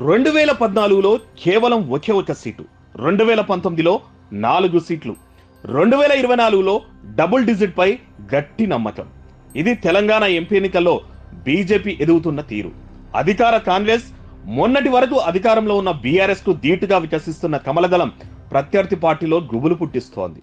రెండు వేల పద్నాలుగులో కేవలం ఒకే ఒక సీటు రెండు వేల పంతొమ్మిదిలో నాలుగు సీట్లు రెండు వేల ఇరవై నాలుగులో డబుల్ డిజిట్ పై గట్టి నమ్మకం ఇది తెలంగాణ ఎంపీ ఎన్నికల్లో బీజేపీ ఎదుగుతున్న తీరు అధికార కాంగ్రెస్ మొన్నటి వరకు అధికారంలో ఉన్న బీఆర్ఎస్ కు ధీటుగా వికసిస్తున్న కమలదళం ప్రత్యర్థి పార్టీలో గుబులు పుట్టిస్తోంది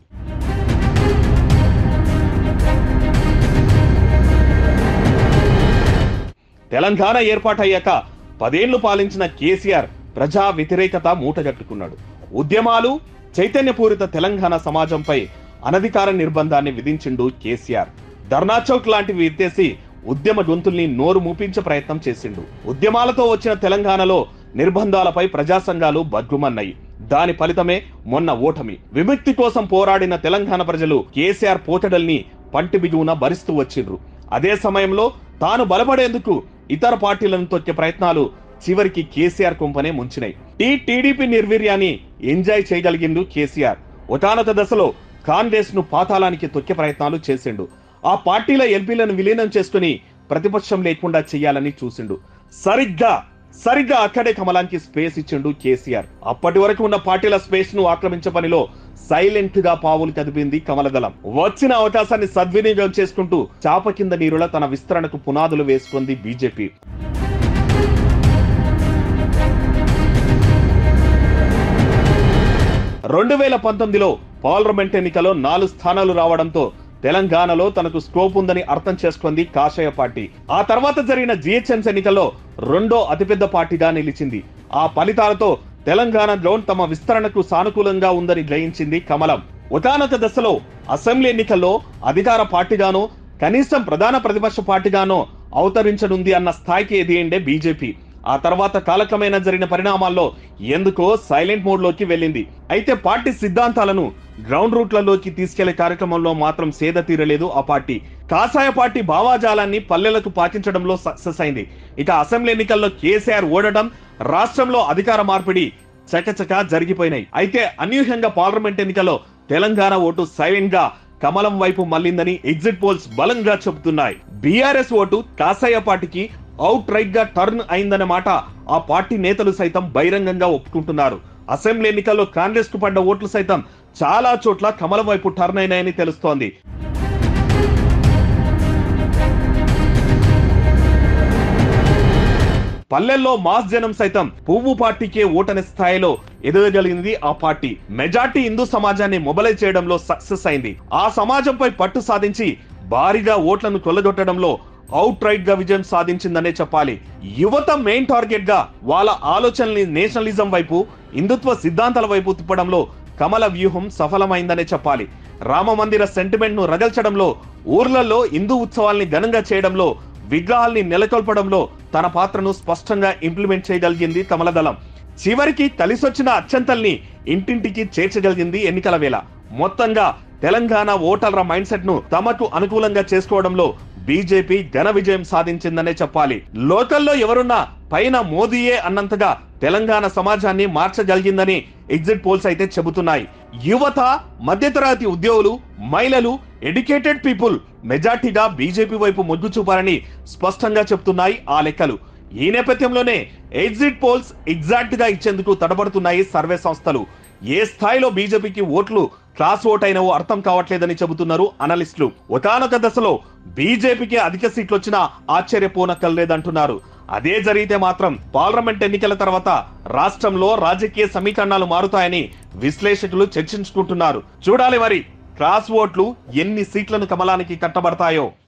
తెలంగాణ ఏర్పాటయ్యాక పదేళ్లు పాలించిన కేసీఆర్ ప్రజా వ్యతిరేకత మూటగట్టుకున్నాడు ఉద్యమాలు చైతన్యపూరిత తెలంగాణ సమాజంపై అనధికార నిర్బంధాన్ని విధించిండు కేసీఆర్ ధర్నా చౌక్ లాంటివి ఎత్తేసి ఉద్యమ గొంతుల్ని నోరు మూపించే ప్రయత్నం చేసిండు ఉద్యమాలతో వచ్చిన తెలంగాణలో నిర్బంధాలపై ప్రజా సంఘాలు బగ్గుమన్నాయి దాని ఫలితమే మొన్న ఓటమి విముక్తి కోసం పోరాడిన తెలంగాణ ప్రజలు కేసీఆర్ పోతడల్ని పంటి బిగువున భరిస్తూ వచ్చిండ్రు అదే సమయంలో తాను బలపడేందుకు ఇతర పార్టీలను తొక్కే ప్రయత్నాలు చివరికి కేసీఆర్ కుంపనే ముంచినాయి ఈ టీడీపీ నిర్వీర్యాన్ని ఎంజాయ్ చేయగలిగిండు కేసీఆర్ ఒకానొక దశలో కాంగ్రెస్ ను పాతాళానికి తొక్కే ప్రయత్నాలు చేసిండు ఆ పార్టీల ఎంపీలను విలీనం చేసుకుని ప్రతిపక్షం లేకుండా చెయ్యాలని చూసిండు సరిగ్గా సరిగ్గా అక్కడే కమలానికి స్పేస్ ఇచ్చిండు కేసీఆర్ అప్పటి వరకు ఉన్న పార్టీల స్పేస్ ను ఆక్రమించే పనిలో సైలెంట్ గా పావులు కదిపింది కమలదళం వచ్చిన అవకాశాన్ని సద్వినియోగం చేసుకుంటూ చాప కింద నీరుల తన విస్తరణకు పునాదులు వేసుకుంది బీజేపీ రెండు వేల పంతొమ్మిదిలో పార్లమెంట్ ఎన్నికలో నాలుగు స్థానాలు రావడంతో తెలంగాణలో తనకు స్కోప్ ఉందని అర్థం చేసుకుంది కాషాయ పార్టీ ఆ తర్వాత జరిగిన జిహెచ్ఎంస్ ఎన్నికల్లో రెండో అతిపెద్ద పార్టీగా నిలిచింది ఆ ఫలితాలతో తెలంగాణలో తమ విస్తరణకు సానుకూలంగా ఉందని గ్రహించింది కమలం ఒకానొక దశలో అసెంబ్లీ ఎన్నికల్లో అధికార పార్టీగానో కనీసం ప్రధాన ప్రతిపక్ష పార్టీగానో అవతరించనుంది అన్న స్థాయికి ఎదిగిండే బీజేపీ ఆ తర్వాత కాలక్రమేణా జరిగిన పరిణామాల్లో ఎందుకో సైలెంట్ మోడ్ లోకి వెళ్ళింది అయితే పార్టీ సిద్ధాంతాలను గ్రౌండ్ రూట్లలోకి తీసుకెళ్లే కార్యక్రమంలో మాత్రం సేద తీరలేదు ఆ పార్టీ కాషాయ పార్టీ భావాజాలాన్ని పల్లెలకు పాటించడంలో సక్సెస్ అయింది ఇక అసెంబ్లీ ఎన్నికల్లో కేసీఆర్ ఓడటం రాష్ట్రంలో అధికార మార్పిడి చకచక జరిగిపోయినాయి అయితే అనూహ్యంగా పార్లమెంట్ ఎన్నికల్లో తెలంగాణ ఓటు సైలెంట్ గా కమలం వైపు మళ్లిందని ఎగ్జిట్ పోల్స్ బలంగా చెబుతున్నాయి బీఆర్ఎస్ ఓటు కాషాయ పార్టీకి అవుట్ రైట్ గా టర్న్ అయిందనే మాట ఆ పార్టీ నేతలు సైతం బహిరంగంగా ఒప్పుకుంటున్నారు అసెంబ్లీ ఎన్నికల్లో కాంగ్రెస్ కు పడ్డ ఓట్లు సైతం చాలా చోట్ల కమలం వైపు టర్న్ అయినాయని తెలుస్తోంది పల్లెల్లో మాస్ జనం సైతం పువ్వు పార్టీకే ఓటనే స్థాయిలో ఎదగగలిగింది ఆ పార్టీ మెజార్టీ హిందూ సమాజాన్ని మొబలైజ్ చేయడంలో సక్సెస్ అయింది ఆ సమాజంపై పట్టు సాధించి భారీగా ఓట్లను కొల్లగొట్టడంలో అవుట్ రైట్ గా విజయం సాధించిందనే చెప్పాలి యువత మెయిన్ టార్గెట్ గా వాళ్ళ ఆలోచనల్ని నేషనలిజం వైపు హిందుత్వ సిద్ధాంతాల వైపు తిప్పడంలో కమల వ్యూహం సఫలమైందనే చెప్పాలి రామ మందిర సెంటిమెంట్ ను రగల్చడంలో ఊర్లలో హిందూ ఉత్సవాల్ని ఘనంగా చేయడంలో విగ్రహాల్ని నెలకొల్పడంలో తన పాత్రను స్పష్టంగా ఇంప్లిమెంట్ చేయగలిగింది కమలదళం చివరికి కలిసొచ్చిన అత్యంతల్ని ఇంటింటికి చేర్చగలిగింది ఎన్నికల వేళ మొత్తంగా తెలంగాణ ఓటర్ల మైండ్ సెట్ ను తమకు అనుకూలంగా చేసుకోవడంలో బీజేపీ ఘన విజయం సాధించిందనే చెప్పాలి లోకల్లో ఎవరున్నా పైన మోదీయే అన్నంతగా తెలంగాణ సమాజాన్ని మార్చగలిగిందని ఎగ్జిట్ పోల్స్ అయితే చెబుతున్నాయి యువత మధ్యతరగతి ఉద్యోగులు మహిళలు ఎడ్యుకేటెడ్ పీపుల్ మెజార్టీగా బీజేపీ వైపు మొగ్గు చూపారని స్పష్టంగా చెప్తున్నాయి ఆ లెక్కలు ఈ నేపథ్యంలోనే ఎగ్జిట్ పోల్స్ ఎగ్జాక్ట్ గా ఇచ్చేందుకు తడబడుతున్నాయి సర్వే సంస్థలు ఏ స్థాయిలో బీజేపీకి ఓట్లు క్లాస్ ఓట్ అయినవో అర్థం కావట్లేదని చెబుతున్నారు అనలిస్టులు ఒకానొక దశలో బీజేపీకి అధిక సీట్లు వచ్చినా ఆశ్చర్యపోనక్కర్లేదంటున్నారు అదే జరిగితే మాత్రం పార్లమెంట్ ఎన్నికల తర్వాత రాష్ట్రంలో రాజకీయ సమీకరణాలు మారుతాయని విశ్లేషకులు చర్చించుకుంటున్నారు చూడాలి మరి క్రాస్ ఓట్లు ఎన్ని సీట్లను కమలానికి కట్టబడతాయో